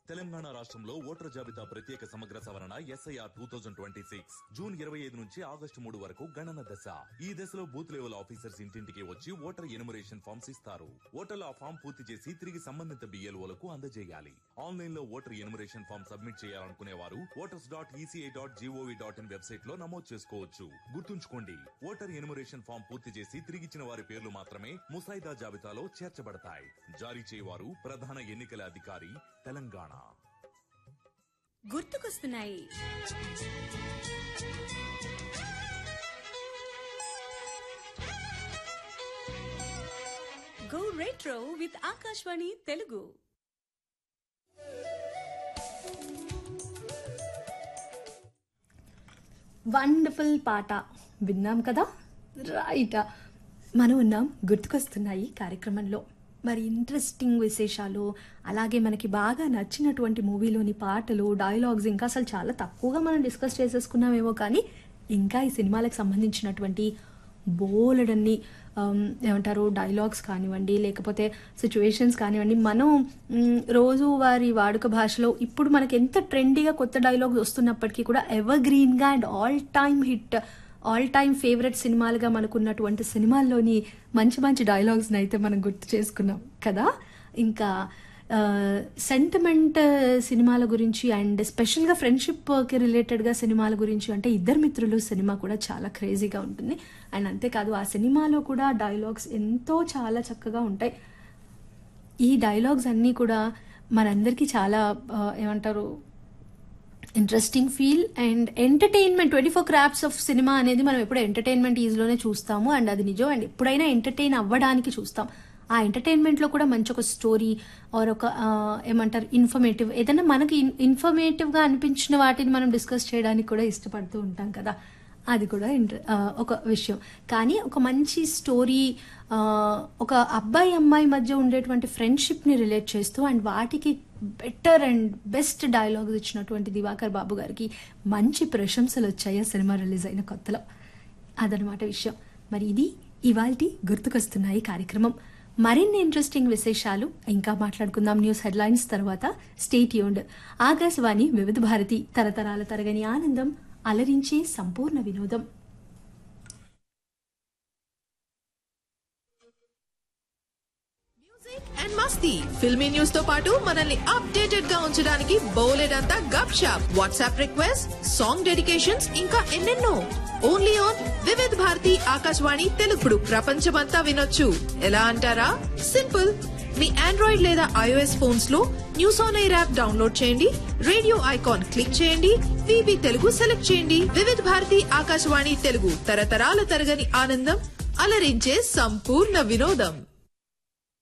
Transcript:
తెలంగాణ రాష్ట్రంలో ఓటర్ జాబితా ప్రత్యేక సమగ్ర సవరణ SIR two thousand twenty six June ఇరవై ఐదు నుంచి ఆగస్టు మూడు వరకు గణన దశ ఈ దశలో బూత్ లెవెల్ ఆఫీసర్స్ ఇంటింటికి వచ్చి ఓటర్ ఎనుమరేషన్ ఫామ్స్ ఇస్తారు ఓటర్లు ఆ ఫామ్ పూర్తి చేసి తిరిగి సంబంధిత బిఎల్ఓలకు అందజేయాలి ఆన్లైన్ లో ఓటర్ ఎనుమరేషన్ ఫామ్ సబ్మిట్ చేయాలనుకునే వారు voters dot ECI dot GOV dot in website లో నమోదు చేసుకోవచ్చు గుర్తుంచుకోండి ఓటర్ ఎనుమరేషన్ ఫామ్ పూర్తి చేసి తిరిగిచ్చిన వారి పేర్లు మాత్రమే ముసాయిదా జాబితాలో చేర్చబడతాయి జారీ చేయవారు ప్రధాన ఎన్నికల అధికారి తెలంగాణ గుర్తుకొస్తున్నాయి go retro with Akashvani Telugu wonderful పాట విన్నాం కదా రైట్ మనం ఉన్నాం గుర్తుకొస్తున్నాయి కార్యక్రమంలో మరి ఇంట్రెస్టింగ్ విశేషాలు అలాగే మనకి బాగా నచ్చినటువంటి మూవీలోని పాటలు డైలాగ్స్ ఇంకా అసలు చాలా తక్కువగా మనం డిస్కస్ చేసేసుకున్నామేమో కానీ ఇంకా ఈ సినిమాలకు సంబంధించినటువంటి బోలెడన్ని ఆమ్, ఏమంటారు డైలాగ్స్ కానివ్వండి లేకపోతే సిచ్యువేషన్స్ కానివ్వండి మనం మ్, రోజువారి వాడుక భాషలో ఇప్పుడు మనకి ఎంత ట్రెండీగా కొత్త డైలాగ్స్ వస్తున్నప్పటికీ కూడా ఎవర్ గ్రీన్గా and all time hit all time favourite సినిమాలుగా మనకున్నటువంటి సినిమాల్లోని మంచి మంచి డైలాగ్స్ని అయితే మనం గుర్తు చేసుకున్నాం కదా ఇంకా సెంటిమెంట్ సినిమాల గురించి అండ్ స్పెషల్గా ఫ్రెండ్షిప్కి రిలేటెడ్గా సినిమాల గురించి అంటే ఇద్దరు మిత్రులు సినిమా కూడా చాలా క్రేజీగా ఉంటుంది అండ్ అంతేకాదు ఆ సినిమాలో కూడా డైలాగ్స్ ఎంతో చాలా చక్కగా ఉంటాయి ఈ డైలాగ్స్ అన్నీ కూడా మనందరికీ చాలా ఆ, ఏమంటారు interesting feel and entertainment twenty four crafts of cinema అనేది మనం ఎప్పుడు ఎంటర్టైన్మెంట్ ఈజ్లోనే చూస్తాము అండ్ అది నిజం అండ్ ఎప్పుడైనా ఎంటర్టైన్ అవ్వడానికి చూస్తాం ఆ ఎంటర్టైన్మెంట్లో కూడా మంచి ఒక స్టోరీ ఆర్ ఒక ఆ, ఏమంటారు ఇన్ఫర్మేటివ్ ఏదైనా మనకి ఇన్ఫర్మేటివ్గా అనిపించిన వాటిని మనం డిస్కస్ చేయడానికి కూడా ఇష్టపడుతూ ఉంటాం కదా అది కూడా ఇంట్ర ఆ, ఒక విషయం కానీ ఒక మంచి స్టోరీ ఆ, ఒక అబ్బాయి అమ్మాయి మధ్య ఉండేటువంటి ఫ్రెండ్షిప్ని రిలేట్ చేస్తూ అండ్ వాటికి బెటర్ అండ్ బెస్ట్ డైలాగ్స్ ఇచ్చినటువంటి దివాకర్ బాబు గారికి మంచి ప్రశంసలు వచ్చాయి ఆ సినిమా రిలీజ్ అయిన కొత్తలో అదనమాట విషయం మరి ఇది ఇవాల్టి గుర్తుకొస్తున్నాయి కార్యక్రమం మరిన్ని ఇంట్రెస్టింగ్ విశేషాలు ఇంకా మాట్లాడుకుందాం న్యూస్ హెడ్లైన్స్ తర్వాత స్టేట్ యూండ్ ఆకాశవాణి వివిధ భారతి తరతరాల తరగని ఆనందం అలరించే సంపూర్ణ వినోదం అండ్ మస్తీ ఫిల్మీ న్యూస్ తో పాటు మనల్ని అప్డేటెడ్ గా ఉంచడానికి బోలెడ్ అంతా గప్ షాప్ వాట్సాప్ రిక్వెస్ట్ సాంగ్ డెడికేషన్స్ ఇంకా ఎన్నెన్నో ఓన్లీ ఆన్ వివిధ్ భారతి ఆకాశవాణి తెలుగుడు ప్రపంచమంతా వినొచ్చు ఎలా అంటారా సింపుల్ మీ ఆండ్రాయిడ్ లేదా ఐఓఎస్ ఫోన్స్ లో news on air app download చేయండి రేడియో ఐకాన్ క్లిక్ చేయండి వివి తెలుగు సెలెక్ట్ చేయండి వివిధ్ భారతి ఆకాశవాణి తెలుగు తరతరాల తరగని ఆనందం అలరించే సంపూర్ణ వినోదం